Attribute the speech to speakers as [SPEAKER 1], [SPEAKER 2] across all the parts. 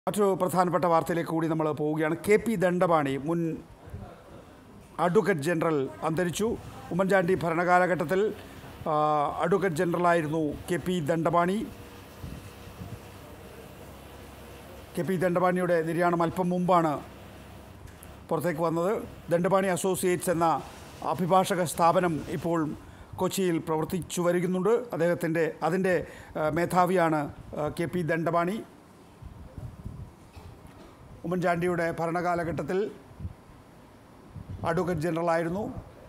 [SPEAKER 1] മറ്റൊരു പ്രധാനപ്പെട്ട വാർത്തയിലേക്ക് കൂടി നമ്മൾ പോവുകയാണ് കെ പി ദണ്ഡപാണി മുൻ അഡ്വക്കേറ്റ് ജനറൽ അന്തരിച്ചു ഉമ്മൻചാണ്ടി ഭരണകാലഘട്ടത്തിൽ ആ, അഡ്വക്കേറ്റ് ജനറലായിരുന്നു K P Dandapani K P ദണ്ഡപാണിയുടെ നിര്യാണം അല്പം മുമ്പാണ് പുറത്തേക്ക് വന്നത് ദണ്ഡപാണി അസോസിയേറ്റ്സ് എന്ന അഭിഭാഷക സ്ഥാപനം ഇപ്പോൾ കൊച്ചിയിൽ പ്രവർത്തിച്ചു വരുന്നുണ്ട് അദ്ദേഹത്തിൻ്റെ അതിൻ്റെ ആ, മേധാവിയാണ് ആ, കെ പി ദണ്ഡപാണി ഉമ്മൻചാണ്ടിയുടെ ഭരണകാലഘട്ടത്തിൽ അഡ്വക്കേറ്റ് ജനറലായിരുന്നു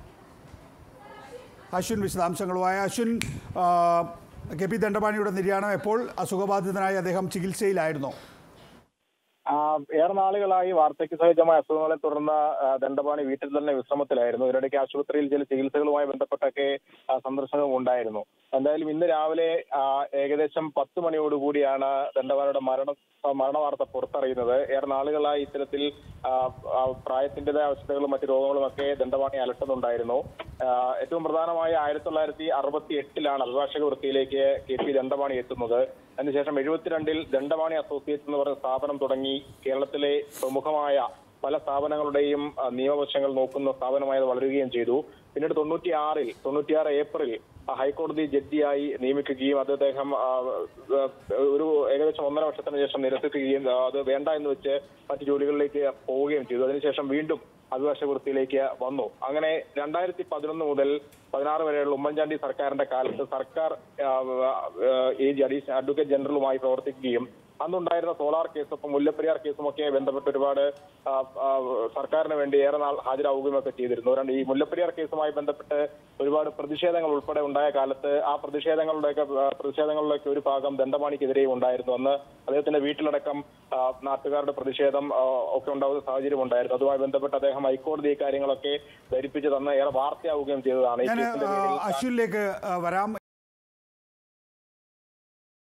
[SPEAKER 1] അശ്വിൻ വിശദാംശങ്ങളുമായ അശ്വിൻ ആ, കെ പി ദണ്ഡപാണിയുടെ നിര്യാണം എപ്പോൾ അസുഖബാധിതനായി അദ്ദേഹം ചികിത്സയിലായിരുന്നോ
[SPEAKER 2] ആ, ഏറെ നാളുകളായി വാർദ്ധക്യ സഹജമായ അസുഖങ്ങളെ തുടർന്ന് ആ, ദണ്ഡപാണി വീട്ടിൽ തന്നെ വിശ്രമത്തിലായിരുന്നു ഇതിനിടയ്ക്ക് ആശുപത്രിയിൽ ചില ചികിത്സകളുമായി ബന്ധപ്പെട്ടൊക്കെ ആ, സന്ദർശനവും ഉണ്ടായിരുന്നു എന്തായാലും ഇന്ന് രാവിലെ ആ, ഏകദേശം പത്ത് മണിയോടുകൂടിയാണ് ദണ്ഡപാണിയുടെ മരണ മരണ വാർത്ത പുറത്തറിയുന്നത് ഏറെ നാളുകളായി ഇത്തരത്തിൽ ആ, ആ, പ്രായത്തിന്റേതായ അവസ്ഥകളും മറ്റു രോഗങ്ങളും ഒക്കെ ദണ്ഡപാണി അലട്ടുന്നുണ്ടായിരുന്നു ആ, ഏറ്റവും പ്രധാനമായി ആയിരത്തി തൊള്ളായിരത്തി അറുപത്തി എട്ടിലാണ് അഭിഭാഷക വൃത്തിയിലേക്ക് കെ പി ദണ്ഡപാണി എത്തുന്നത് അതിനുശേഷം എഴുപത്തിരണ്ടിൽ ദണ്ഡപാണി അസോസിയേറ്റ് എന്ന് പറയുന്ന സ്ഥാപനം തുടങ്ങി കേരളത്തിലെ പ്രമുഖമായ പല സ്ഥാപനങ്ങളുടെയും ആ, നിയമവശങ്ങൾ നോക്കുന്ന സ്ഥാപനമായി അത് വളരുകയും ചെയ്തു പിന്നീട് തൊണ്ണൂറ്റിയാറിൽ തൊണ്ണൂറ്റിയാറ് ഏപ്രിൽ ആ, ഹൈക്കോടതി ജഡ്ജിയായി നിയമിക്കുകയും അത് അദ്ദേഹം ആ, ആ, ഒരു ഏകദേശം ഒന്നര വർഷത്തിന് ശേഷം നിരസിക്കുകയും ആ, അത് വേണ്ട എന്ന് വെച്ച് മറ്റു ജോലികളിലേക്ക് പോവുകയും ചെയ്തു അതിനുശേഷം വീണ്ടും അഭിഭാഷക വൃത്തിയിലേക്ക് വന്നു അങ്ങനെ രണ്ടായിരത്തി പതിനൊന്ന് മുതൽ പതിനാറ് വരെയുള്ള ഉമ്മൻചാണ്ടി സർക്കാരിന്റെ കാലത്ത് സർക്കാർ ആ, ആ, ഏജ് അഡീഷണൽ അഡ്വക്കേറ്റ് ജനറലുമായി പ്രവർത്തിക്കുകയും അന്നുണ്ടായിരുന്ന സോളാർ കേസും ഒപ്പം മുല്ലപ്പെരിയാർ കേസും ഒക്കെ ബന്ധപ്പെട്ട് ഒരുപാട് ആ, ആ, സർക്കാരിന് വേണ്ടി ഏറെ നാൾ ഹാജരാവുകയും ഒക്കെ ചെയ്തിരുന്നു രണ്ട് ഈ മുല്ലപ്പെരിയാർ കേസുമായി ബന്ധപ്പെട്ട് ഒരുപാട് പ്രതിഷേധങ്ങൾ ഉൾപ്പെടെ ഉണ്ടായ കാലത്ത് ആ പ്രതിഷേധങ്ങളുടെയൊക്കെ ആ, പ്രതിഷേധങ്ങളിലൊക്കെ ഒരു ഭാഗം ദണ്ഡപാണിക്കെതിരെയും ഉണ്ടായിരുന്നു അന്ന് അദ്ദേഹത്തിന്റെ വീട്ടിലടക്കം ആ, നാട്ടുകാരുടെ പ്രതിഷേധം ആ, ഒക്കെ ഉണ്ടാകുന്ന സാഹചര്യം ഉണ്ടായിരുന്നു അതുമായി ബന്ധപ്പെട്ട് അദ്ദേഹം ഹൈക്കോടതി ഈ കാര്യങ്ങളൊക്കെ ധരിപ്പിച്ച് തന്ന് ഏറെ വാർത്തയാവുകയും ചെയ്തതാണ് ഈ
[SPEAKER 1] ഞാൻ
[SPEAKER 2] കേസിന്റെ പേരിൽ
[SPEAKER 1] അശ്വിനിലേക്ക് ആ, വരാം